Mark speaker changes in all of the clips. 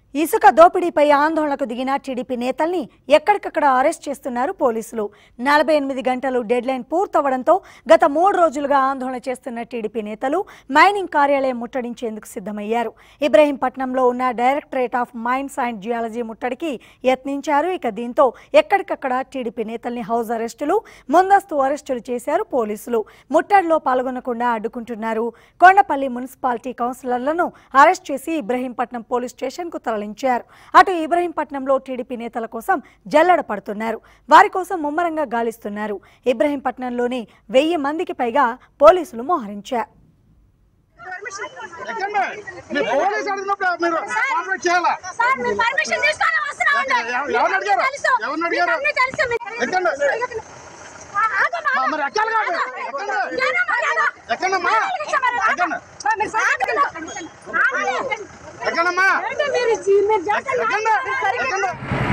Speaker 1: ఇసుక దోపిడీపై ఆందోళనకు దిగిన టీడీపీ నేతల్ని ఎక్కడికక్కడ అరెస్ట్ చేస్తున్నారు పోలీసులు నలభై ఎనిమిది గంటలు డెడ్లైన్ పూర్తవడంతో గత మూడు రోజులుగా ఆందోళన చేస్తున్న టీడీపీ నేతలు మైనింగ్ కార్యాలయం ముట్టడించేందుకు సిద్ధమయ్యారు ఇబ్రహీంపట్నంలో ఉన్న directorate of mines and geology ముట్టడికి యత్నించారు ఇక దీంతో ఎక్కడికక్కడ టీడీపీ నేతల్ని హౌస్ అరెస్టులు ముందస్తు అరెస్టులు చేశారు పోలీసులు ముట్టడిలో పాల్గొనకుండా అడ్డుకుంటున్నారు కొండపల్లి మున్సిపాలిటీ కౌన్సిలర్లను అరెస్ట్ చేసి ఇబ్రహీంపట్నం పోలీస్ స్టేషన్కు తరలించారు అటు ఇబ్రహీంపట్నంలో టీడీపీ నేతల కోసం జల్లెడ పడుతున్నారు వారి కోసం ముమ్మరంగా గాలిస్తున్నారు ఇబ్రహీంపట్నంలోని వెయ్యి మందికి పైగా పోలీసులు మోహరించారు
Speaker 2: ఎక్కండి. మీరు పోలీసు అడిగినప్పుడు మీరు కాంప్లైంట్ చేయాలా
Speaker 3: సార్ మీరు పర్మిషన్ తీసుకొని వస్తున్నామండి.
Speaker 2: ఎవ- ఎవరిని అడిగారు?
Speaker 3: తెలుసు.
Speaker 2: ఎవరిని
Speaker 3: మీకు
Speaker 2: అడిగారు?
Speaker 3: అన్నీ తెలుసు. మీకు-
Speaker 2: ఎక్కండి.
Speaker 3: ఆ, ఆగమ్మా.
Speaker 2: మా- మరి ఎక్కాలి కాదు. ఎక్కండి.
Speaker 3: ఏనమ్మా, ఏనమ్మా.
Speaker 2: ఎక్కండమ్మా.
Speaker 3: ఆగమ్మా.
Speaker 2: ఎక్కండి.
Speaker 3: మీరు సాగండి. ఆగండి.
Speaker 2: ఎక్కండమ్మా.
Speaker 3: ఏంటి మీరు ఈ- మీరు చేస్తున్న
Speaker 2: ఎక్కండి.
Speaker 3: సరిగ్గా-
Speaker 2: ఎక్కండి.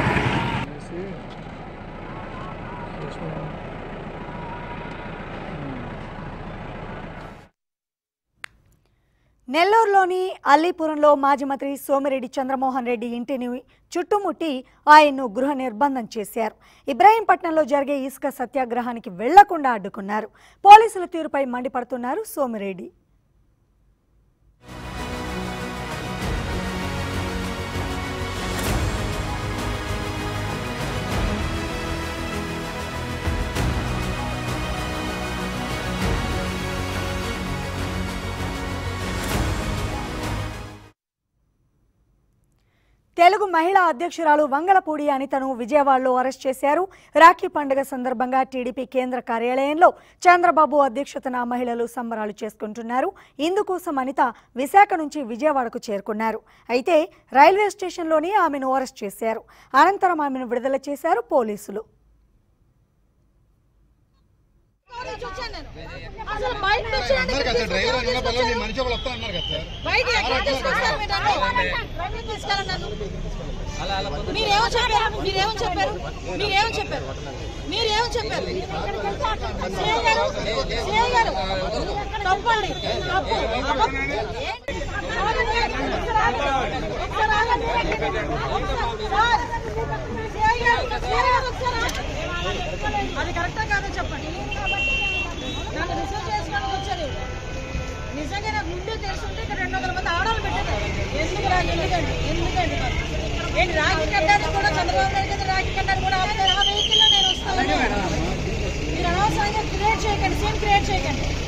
Speaker 1: నెల్లూరులోని అల్లీపురంలో మాజీ మంత్రి సోమిరెడ్డి చంద్రమోహన్ రెడ్డి ఇంటిని చుట్టుముట్టి ఆయన్ను గృహ నిర్బంధం చేశారు ఇబ్రాహీంపట్నంలో జరిగే ఇసుక సత్యాగ్రహానికి వెళ్లకుండా అడ్డుకున్నారు పోలీసుల తీరుపై మండిపడుతున్నారు సోమిరెడ్డి తెలుగు మహిళా అధ్యక్షురాలు వంగలపూడి అనితను విజయవాడలో అరెస్ట్ చేశారు రాఖీ పండుగ సందర్భంగా టీడీపీ కేంద్ర కార్యాలయంలో చంద్రబాబు అధ్యక్షతన మహిళలు సంబరాలు చేసుకుంటున్నారు ఇందుకోసం అనిత విశాఖ నుంచి విజయవాడకు చేరుకున్నారు అయితే రైల్వే స్టేషన్లోనే ఆమెను అరెస్ట్ చేశారు అనంతరం ఆమెను విడుదల చేశారు పోలీసులు
Speaker 3: అసలు బయట నుంచి
Speaker 2: అన్నారు కదా సార్, డ్రైవర్ అన్న పనిలో నీ మనిషి ఒకళ్ళు వస్తా అన్నారు కదా సార్
Speaker 3: బయట ఎక్కడ తీసుకొస్తారు మీరు నన్ను? బయట తీసుకెళ్ళండి నన్ను. మీరేమో చెప్పారు మీరేమో చెప్పారు మీరేమో చెప్పారు మీరేమో చెప్పారు సీఏ గారు సీఏ గారు తప్పండి తప్పు అబద్ధం. ఏంటి? ఒకసారి ఆగండి. సార్, సీఏ గారు, సీఏ గారు ఒకసారి ఆగండి. అది కరెక్టా కాదో చెప్పండి నన్ను రిసీవ్ చేసుకోవడానికి వచ్చారు నిజంగా నాకు ముందే తెలుసుంటే ఇక్కడ రెండు వందల మంది ఆడవాళ్ళు పెట్టారు ఎందుకు రా ఎందుకండి ఎందుకండి మరి? ఏంటి రాఖీ కట్టడానికి కూడా చంద్రబాబు నాయుడు గారు రాఖీ కట్టడానికి కూడా ఆపుతారు ఆ వెహికల్లో నేను వస్తాను మీరు అనవసరంగా క్రియేట్ చేయకండి సీన్ క్రియేట్ చేయకండి